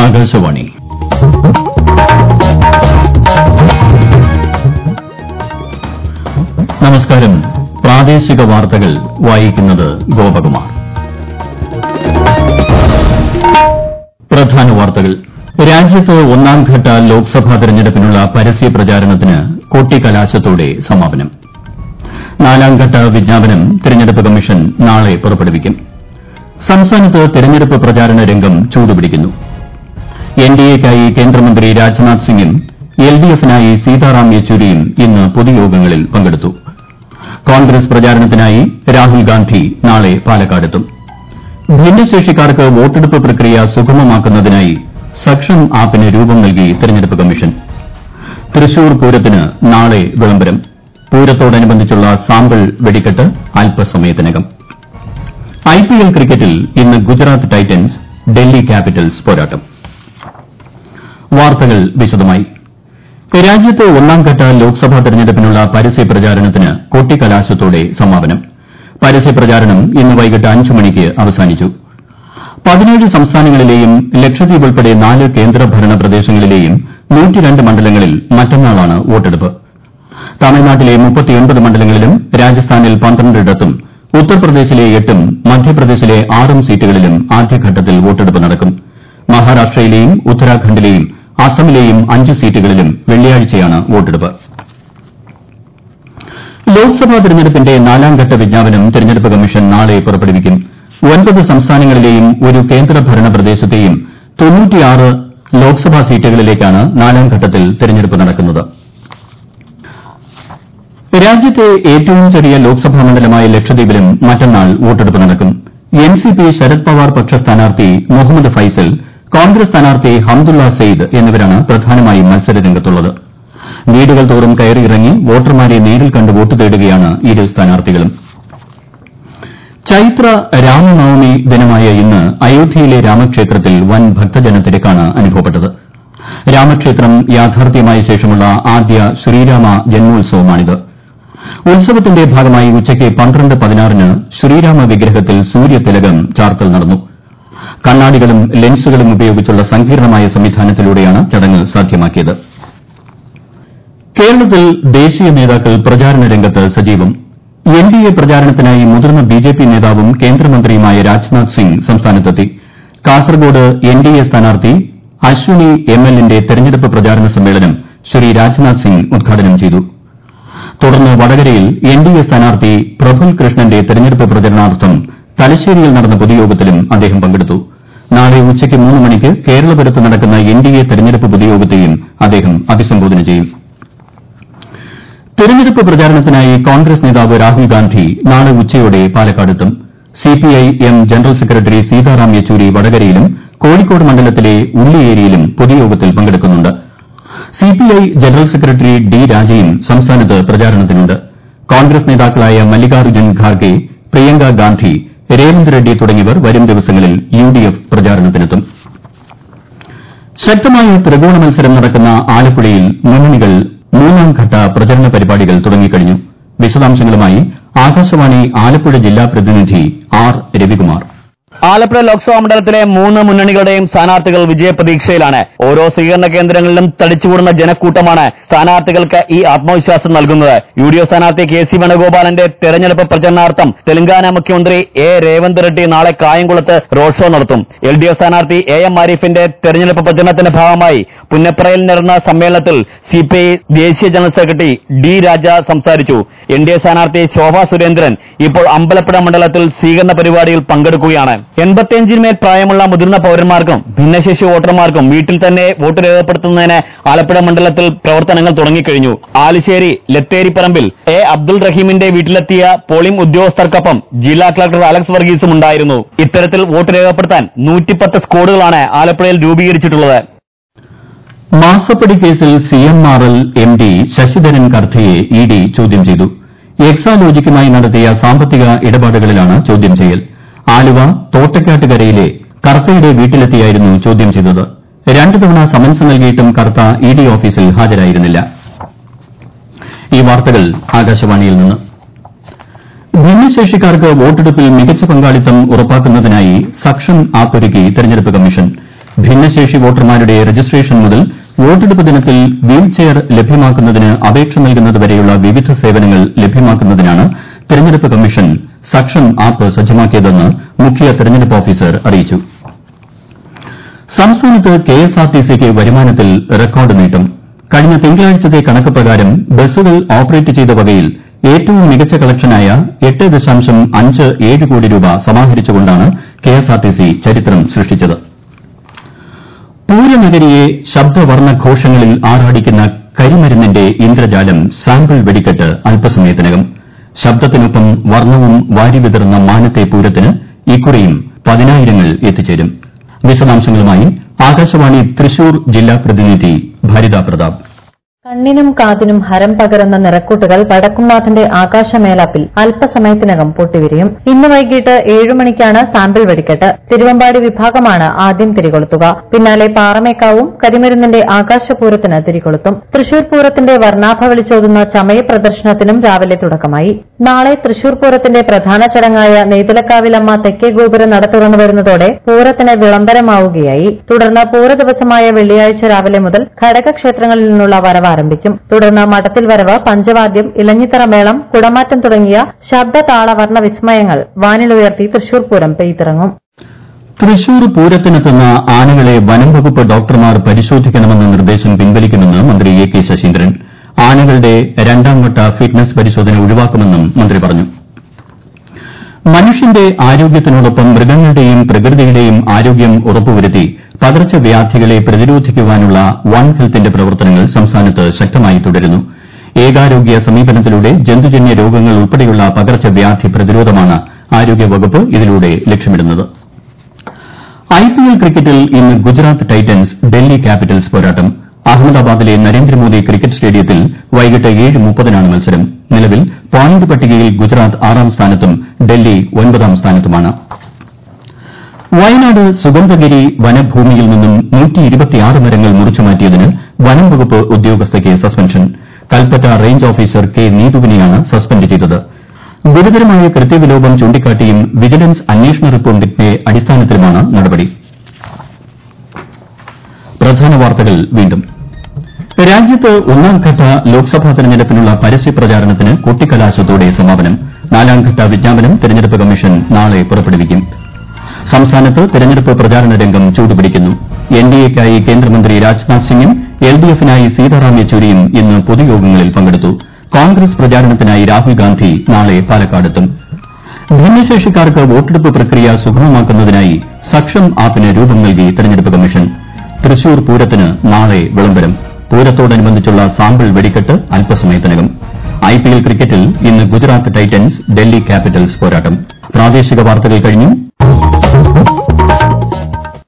ആകാശവാണി നമസ്കാരം പ്രാദേശിക വാർത്തകൾ വായിക്കുന്നത് ഗോപകുമാർ പ്രധാന വാർത്തകൾ രാജ്യത്ത് ഒന്നാംഘട്ട ലോക്സഭാ തെരഞ്ഞെടുപ്പിനുള്ള പരസ്യ പ്രചാരണത്തിന് കൊട്ടിക്കലാശത്തോടെ സമാപനം നാലാംഘട്ട വിജ്ഞാപനം തെരഞ്ഞെടുപ്പ് കമ്മീഷൻ നാളെ പുറപ്പെടുവിക്കും സംസ്ഥാനത്ത് തെരഞ്ഞെടുപ്പ് പ്രചാരണ രംഗം ചൂടുപിടിക്കുന്നു എൻഡിഎയ്ക്കായി കേന്ദ്രമന്ത്രി രാജ്നാഥ് സിംഗും എൽഡിഎഫിനായി സീതാറാം യെച്ചൂരിയും ഇന്ന് പൊതുയോഗങ്ങളിൽ പങ്കെടുത്തു കോൺഗ്രസ് പ്രചാരണത്തിനായി രാഹുൽ ഗാന്ധി നാളെ പാലക്കാടെത്തും ഭിന്നശേഷിക്കാർക്ക് വോട്ടെടുപ്പ് പ്രക്രിയ സുഗമമാക്കുന്നതിനായി സക്ഷം ആപ്പിന് രൂപം നൽകി തെരഞ്ഞെടുപ്പ് കമ്മീഷൻ തൃശൂർ പൂരത്തിന് നാളെ വിളംബരം പൂരത്തോടനുബന്ധിച്ചുള്ള സാമ്പിൾ വെടിക്കെട്ട് അല്പസമയത്തിനകം ഐപിഎൽ ക്രിക്കറ്റിൽ ഇന്ന് ഗുജറാത്ത് ടൈറ്റൻസ് ഡൽഹി ക്യാപിറ്റൽസ് പോരാട്ടം വാർത്തകൾ വിശദമായി രാജ്യത്ത് ഒന്നാംഘട്ട ലോക്സഭാ തെരഞ്ഞെടുപ്പിനുള്ള പരസ്യ പ്രചാരണത്തിന് കൊട്ടിക്കലാശത്തോടെ സമാപനം പരസ്യ പ്രചാരണം ഇന്ന് വൈകിട്ട് അഞ്ച് മണിക്ക് അവസാനിച്ചു പതിനേഴ് സംസ്ഥാനങ്ങളിലെയും ലക്ഷദ്വീപ് ഉൾപ്പെടെ നാല് കേന്ദ്രഭരണ പ്രദേശങ്ങളിലെയും മണ്ഡലങ്ങളിൽ മറ്റന്നാളാണ് വോട്ടെടുപ്പ് തമിഴ്നാട്ടിലെ മണ്ഡലങ്ങളിലും രാജസ്ഥാനിൽ പന്ത്രണ്ടിടത്തും ഉത്തർപ്രദേശിലെ എട്ടും മധ്യപ്രദേശിലെ ആറും സീറ്റുകളിലും ആദ്യഘട്ടത്തിൽ വോട്ടെടുപ്പ് നടക്കും മഹാരാഷ്ട്രയിലെയും ഉത്തരാഖണ്ഡിലെയും അസമിലെയും അഞ്ച് സീറ്റുകളിലും വെള്ളിയാഴ്ചയാണ് വോട്ടെടുപ്പ് ലോക്സഭാ തെരഞ്ഞെടുപ്പിന്റെ നാലാംഘട്ട വിജ്ഞാപനം തെരഞ്ഞെടുപ്പ് കമ്മീഷൻ നാളെ പുറപ്പെടുവിക്കും ഒൻപത് സംസ്ഥാനങ്ങളിലെയും ഒരു കേന്ദ്രഭരണ പ്രദേശത്തെയും ലോക്സഭാ സീറ്റുകളിലേക്കാണ് നാലാംഘട്ടത്തിൽ തെരഞ്ഞെടുപ്പ് നടക്കുന്നത് രാജ്യത്തെ ഏറ്റവും ചെറിയ ലോക്സഭാ മണ്ഡലമായ ലക്ഷദ്വീപിലും മറ്റന്നാൾ വോട്ടെടുപ്പ് നടക്കും എൻസിപി ശരത് പവാർ പക്ഷ സ്ഥാനാർത്ഥി മുഹമ്മദ് ഫൈസൽ കോൺഗ്രസ് സ്ഥാനാർത്ഥി ഹംദുള്ള സെയ്ദ് എന്നിവരാണ് പ്രധാനമായും മത്സരരംഗത്തുള്ളത് വീടുകൾ തോറും കയറിയിറങ്ങി വോട്ടർമാരെ നേരിൽ കണ്ട് വോട്ട് തേടുകയാണ് ഇരു സ്ഥാനാർത്ഥികളും ചൈത്ര രാമനവമി ദിനമായ ഇന്ന് അയോധ്യയിലെ രാമക്ഷേത്രത്തിൽ വൻ ഭക്തജനത്തിരക്കാണ് അനുഭവപ്പെട്ടത് രാമക്ഷേത്രം യാഥാർത്ഥ്യമായ ശേഷമുള്ള ആദ്യ ശ്രീരാമ ജന്മോത്സവമാണിത് ഉത്സവത്തിന്റെ ഭാഗമായി ഉച്ചയ്ക്ക് പന്ത്രണ്ട് പതിനാറിന് ശ്രീരാമ വിഗ്രഹത്തിൽ സൂര്യതിലകം ചാർത്തൽ നടന്നു കണ്ണാടികളും ലെൻസുകളും ഉപയോഗിച്ചുള്ള സങ്കീർണ്ണമായ സംവിധാനത്തിലൂടെയാണ് ചടങ്ങ് സാധ്യമാക്കിയത് കേരളത്തിൽ ദേശീയ നേതാക്കൾ പ്രചാരണ രംഗത്ത് സജീവം എൻഡിഎ പ്രചാരണത്തിനായി മുതിർന്ന ബിജെപി നേതാവും കേന്ദ്രമന്ത്രിയുമായ രാജ്നാഥ് സിംഗ് സംസ്ഥാനത്തെത്തി കാസർഗോഡ് എൻഡിഎ സ്ഥാനാർത്ഥി അശ്വിനി എംഎല്ലിന്റെ തെരഞ്ഞെടുപ്പ് പ്രചാരണ സമ്മേളനം ശ്രീ രാജ്നാഥ് സിംഗ് ഉദ്ഘാടനം ചെയ്തു തുടർന്ന് വടകരയിൽ എൻഡിഎ സ്ഥാനാർത്ഥി പ്രഫുൽ കൃഷ്ണന്റെ തെരഞ്ഞെടുപ്പ് പ്രചരണാർത്ഥം തലശ്ശേരിയിൽ നടന്ന പൊതുയോഗത്തിലും അദ്ദേഹം പങ്കെടുത്തു നാളെ ഉച്ചയ്ക്ക് മൂന്ന് മണിക്ക് കേരളപുരത്ത് നടക്കുന്ന എൻഡിഎ തെരഞ്ഞെടുപ്പ് പൊതുയോഗത്തെയും അദ്ദേഹം അഭിസംബോധന ചെയ്യും തെരഞ്ഞെടുപ്പ് പ്രചാരണത്തിനായി കോൺഗ്രസ് നേതാവ് രാഹുൽ ഗാന്ധി നാളെ ഉച്ചയോടെ പാലക്കാടെത്തും CPI M general secretary Sitaram Yechury വടകരയിലും കോഴിക്കോട് മണ്ഡലത്തിലെ ഉള്ളിയേരിയിലും പൊതുയോഗത്തിൽ പങ്കെടുക്കുന്നുണ്ട് സിപിഐ ജനറൽ സെക്രട്ടറി ഡി രാജയും സംസ്ഥാനത്ത് പ്രചാരണത്തിനുണ്ട് കോൺഗ്രസ് നേതാക്കളായ മല്ലികാർജ്ജുൻ ഖാർഗെ പ്രിയങ്ക ഗാന്ധി രേവന്ത് റെഡ്ഡി തുടങ്ങിയവർ വരും ദിവസങ്ങളിൽ യുഡിഎഫ് പ്രചാരണത്തിനെത്തും ശക്തമായ ത്രികോണ മത്സരം നടക്കുന്ന ആലപ്പുഴയിൽ മുന്നണികൾ മൂന്നാംഘട്ട പ്രചരണ പരിപാടികൾ തുടങ്ങിക്കഴിഞ്ഞു വിശദാംശങ്ങളുമായി ആകാശവാണി ആലപ്പുഴ ജില്ലാ പ്രതിനിധി ആർ രവികുമാർ ആലപ്പുഴ ലോക്സഭാ മണ്ഡലത്തിലെ മൂന്ന് മുന്നണികളുടെയും സ്ഥാനാർത്ഥികൾ വിജയപ്രതീക്ഷയിലാണ് ഓരോ സ്വീകരണ കേന്ദ്രങ്ങളിലും തടിച്ചുകൂടുന്ന ജനക്കൂട്ടമാണ് സ്ഥാനാർത്ഥികൾക്ക് ഈ ആത്മവിശ്വാസം നൽകുന്നത് യു ഡി എഫ് സ്ഥാനാർത്ഥി കെ സി വേണുഗോപാലന്റെ തെരഞ്ഞെടുപ്പ് പ്രചരണാർത്ഥം തെലങ്കാന മുഖ്യമന്ത്രി എ രേവന്ത് റെഡ്ഡി നാളെ കായംകുളത്ത് റോഡ് ഷോ നടത്തും എൽ ഡി എഫ് സ്ഥാനാർത്ഥി എ എം ആരിഫിന്റെ തെരഞ്ഞെടുപ്പ് പ്രചരണത്തിന്റെ ഭാഗമായി പുന്നപ്രയിൽ നടന്ന സമ്മേളനത്തിൽ സിപിഐ ദേശീയ ജനറൽ സെക്രട്ടറി ഡി രാജ സംസാരിച്ചു എൻ ഡി എ സ്ഥാനാർത്ഥി ശോഭാ സുരേന്ദ്രൻ ഇപ്പോൾ അമ്പലപ്പുഴ മണ്ഡലത്തിൽ സ്വീകരണ പരിപാടിയിൽ പങ്കെടുക്കുകയാണ് എൺപത്തിയഞ്ചിന് മേൽ പ്രായമുള്ള മുതിർന്ന പൌരന്മാർക്കും ഭിന്നശേഷി വോട്ടർമാർക്കും വീട്ടിൽ തന്നെ വോട്ട് രേഖപ്പെടുത്തുന്നതിന് ആലപ്പുഴ മണ്ഡലത്തിൽ പ്രവർത്തനങ്ങൾ തുടങ്ങിക്കഴിഞ്ഞു ആലിശ്ശേരി ലത്തേരിപ്പറമ്പിൽ എ അബ്ദുൾ റഹീമിന്റെ വീട്ടിലെത്തിയ പോളിംഗ് ഉദ്യോഗസ്ഥർക്കൊപ്പം ജില്ലാ കളക്ടർ അലക്സ് വർഗീസും ഉണ്ടായിരുന്നു ഇത്തരത്തിൽ വോട്ട് രേഖപ്പെടുത്താൻ നൂറ്റിപ്പത്ത് സ്ക്വാഡുകളാണ് ആലപ്പുഴയിൽ രൂപീകരിച്ചിട്ടുള്ളത് മാസപ്പടി കേസിൽ സിഎംആർഎൽ എം ഡി ശശിധരൻ കർത്തയെ ഇ ഡി ചോദ്യം ചെയ്തു എക്സാലോജിക്കുമായി നടത്തിയ സാമ്പത്തിക ഇടപാടുകളിലാണ് ചോദ്യം ചെയ്യൽ ആലുവ തോട്ടക്കാട്ടുകരയിലെ കർത്തയുടെ വീട്ടിലെത്തിയായിരുന്നു ചോദ്യം ചെയ്തത് രണ്ടു തവണ സമൻസ് നൽകിയിട്ടും കർത്ത ഇ ഡി ഓഫീസിൽ ഹാജരായിരുന്നില്ല ഈ വാർത്തകൾ ആകാശവാണിയിൽ നിന്ന് ഭിന്നശേഷിക്കാർക്ക് വോട്ടെടുപ്പിൽ മികച്ച പങ്കാളിത്തം ഉറപ്പാക്കുന്നതിനായി സക്ഷം ആപ്പ് ഒരുക്കി തെരഞ്ഞെടുപ്പ് കമ്മീഷൻ ഭിന്നശേഷി വോട്ടർമാരുടെ രജിസ്ട്രേഷൻ മുതൽ വോട്ടെടുപ്പ് ദിനത്തിൽ വീൽചെയർ ലഭ്യമാക്കുന്നതിന് അപേക്ഷ നൽകുന്നതുവരെയുള്ള വിവിധ സേവനങ്ങൾ ലഭ്യമാക്കുന്നതിനാണ് തെരഞ്ഞെടുപ്പ് കമ്മീഷൻ സക്ഷം ആപ്പ് സജ്ജമാക്കിയതെന്ന് മുഖ്യ തെരഞ്ഞെടുപ്പ് ഓഫീസർ അറിയിച്ചു സംസ്ഥാനത്ത് കെഎസ്ആർടിസിക്ക് വരുമാനത്തിൽ റെക്കോർഡ് നേട്ടം കഴിഞ്ഞ തിങ്കളാഴ്ചത്തെ കണക്ക് പ്രകാരം ബസ്സുകൾ ഓപ്പറേറ്റ് ചെയ്ത വകയിൽ ഏറ്റവും മികച്ച കളക്ഷനായ എട്ട് ദശാംശം അഞ്ച് ഏഴ് കോടി രൂപ സമാഹരിച്ചുകൊണ്ടാണ് കെഎസ്ആർടിസി ചരിത്രം സൃഷ്ടിച്ചത് പൂരനഗരിയെ ശബ്ദവർണ്ണഘോഷങ്ങളിൽ ആറാടിക്കുന്ന കരിമരുന്നിന്റെ ഇന്ദ്രജാലം സാമ്പിൾ വെടിക്കെട്ട് അല്പസമയത്തിനകം ശബ്ദത്തിനൊപ്പം വർണ്ണവും വാരിവിതറുന്ന മാനത്തെ പൂരത്തിന് ഇക്കുറിയും പതിനായിരങ്ങൾ എത്തിച്ചേരും വിശദാംശങ്ങളുമായി ആകാശവാണി തൃശൂർ ജില്ലാ പ്രതിനിധി ഭരിത പ്രതാപ് കണ്ണിനും കാതിനും ഹരം പകരുന്ന നിറക്കൂട്ടുകൾ വടക്കുംനാഥന്റെ ആകാശമേലാപ്പിൽ അല്പസമയത്തിനകം പൊട്ടിവിരിയും ഇന്ന് വൈകിട്ട് ഏഴു മണിക്കാണ് സാമ്പിൾ വെടിക്കെട്ട് തിരുവമ്പാടി വിഭാഗമാണ് ആദ്യം തിരികൊളുത്തുക പിന്നാലെ പാറമേക്കാവും കരിമരുന്നിന്റെ ആകാശപൂരത്തിന് തിരികൊളുത്തും തൃശൂർ പൂരത്തിന്റെ വർണ്ണാഭ വിളിച്ചോതുന്ന ചമയ പ്രദർശനത്തിനും രാവിലെ തുടക്കമായി നാളെ തൃശൂർ പൂരത്തിന്റെ പ്രധാന ചടങ്ങായ നെയ്തലക്കാവിലമ്മ തെക്കേ ഗോപുരം നട തുറന്നു വരുന്നതോടെ പൂരത്തിന് വിളംബരമാവുകയായി തുടർന്ന് പൂര ദിവസമായ വെള്ളിയാഴ്ച രാവിലെ മുതൽ ഘടകക്ഷേത്രങ്ങളിൽ നിന്നുള്ള വരവ് ആരംഭിക്കും തുടർന്ന് മഠത്തിൽ വരവ് പഞ്ചവാദ്യം ഇലഞ്ഞിത്തറ മേളം കുടമാറ്റം തുടങ്ങിയ ശബ്ദതാളവർണ്ണ വിസ്മയങ്ങൾ വാനിലുയർത്തി തൃശൂർ പൂരം പെയ്തിറങ്ങും തൃശൂർ പൂരത്തിനെത്തുന്ന ആനകളെ വനം വകുപ്പ് ഡോക്ടർമാർ പരിശോധിക്കണമെന്ന നിർദ്ദേശം പിൻവലിക്കുമെന്ന് മന്ത്രി എ കെ ശശീന്ദ്രൻ ആനകളുടെ രണ്ടാംവട്ട ഫിറ്റ്നസ് പരിശോധന ഒഴിവാക്കുമെന്നും മന്ത്രി പറഞ്ഞു മനുഷ്യന്റെ ആരോഗ്യത്തിനോടൊപ്പം മൃഗങ്ങളുടെയും പ്രകൃതിയുടെയും ആരോഗ്യം ഉറപ്പുവരുത്തി പകർച്ചവ്യാധികളെ പ്രതിരോധിക്കുവാനുള്ള വൺ ഹെൽത്തിന്റെ പ്രവർത്തനങ്ങൾ സംസ്ഥാനത്ത് ശക്തമായി തുടരുന്നു ഏകാരോഗ്യ സമീപനത്തിലൂടെ ജന്തുജന്യ രോഗങ്ങൾ ഉൾപ്പെടെയുള്ള പകർച്ചവ്യാധി പ്രതിരോധമാണ് ആരോഗ്യവകുപ്പ് ഇതിലൂടെ ലക്ഷ്യമിടുന്നത് ഐപിഎൽ ക്രിക്കറ്റിൽ ഇന്ന് ഗുജറാത്ത് ടൈറ്റൻസ് ഡൽഹി ക്യാപിറ്റൽസ് പോരാട്ടം അഹമ്മദാബാദിലെ നരേന്ദ്രമോദി ക്രിക്കറ്റ് സ്റ്റേഡിയത്തിൽ വൈകിട്ട് ഏഴ് മുപ്പതിനാണ് മത്സരം നിലവിൽ പോയിന്റ് പട്ടികയിൽ ഗുജറാത്ത് ആറാം സ്ഥാനത്തും ഡൽഹി ഒൻപതാം സ്ഥാനത്തുമാണ് വയനാട് സുഗന്ധഗിരി വനഭൂമിയിൽ നിന്നും മരങ്ങൾ മുറിച്ചുമാറ്റിയതിന് വനം വകുപ്പ് ഉദ്യോഗസ്ഥയ്ക്ക് suspension Kalpetta range officer K നീതുവിനെയാണ് സസ്പെൻഡ് ചെയ്തത് ഗുരുതരമായ കൃത്യവിലോപം ചൂണ്ടിക്കാട്ടിയും വിജിലൻസ് അന്വേഷണ റിപ്പോർട്ടിന്റെ അടിസ്ഥാനത്തിലുമാണ് നടപടി പ്രധാന വാർത്തകൾ വീണ്ടും രാജ്യത്ത് ഒന്നാംഘട്ട ലോക്സഭാ തെരഞ്ഞെടുപ്പിനുള്ള പരസ്യ പ്രചാരണത്തിന് കൊട്ടിക്കലാശത്തോടെ സമാപനം നാലാംഘട്ട വിജ്ഞാപനം തെരഞ്ഞെടുപ്പ് കമ്മീഷൻ നാളെ പുറപ്പെടുവിക്കും സംസ്ഥാനത്ത് തെരഞ്ഞെടുപ്പ് പ്രചാരണ രംഗം ചൂടുപിടിക്കുന്നു എൻഡിഎക്കായി കേന്ദ്രമന്ത്രി രാജ്നാഥ് സിംഗും എൽഡിഎഫിനായി സീതാറാം യെച്ചൂരിയും ഇന്ന് പൊതുയോഗങ്ങളിൽ പങ്കെടുത്തു കോൺഗ്രസ് പ്രചാരണത്തിനായി രാഹുൽ ഗാന്ധി നാളെ പാലക്കാടെത്തും ഭിന്നശേഷിക്കാർക്ക് വോട്ടെടുപ്പ് പ്രക്രിയ സുഗമമാക്കുന്നതിനായി സക്ഷം ആപ്പിന് രൂപം നൽകി തെരഞ്ഞെടുപ്പ് കമ്മീഷൻ തൃശൂർ പൂരത്തിന് നാളെ വിളംബരം പൂരത്തോടനുബന്ധിച്ചുള്ള സാമ്പിൾ വെടിക്കെട്ട് അല്പസമയത്തിനകം ഐപിഎൽ ക്രിക്കറ്റിൽ ഇന്ന് ഗുജറാത്ത് ടൈറ്റൻസ് ഡൽഹി ക്യാപിറ്റൽസ് പോരാട്ടം പ്രാദേശിക വാർത്തകൾ കഴിഞ്ഞു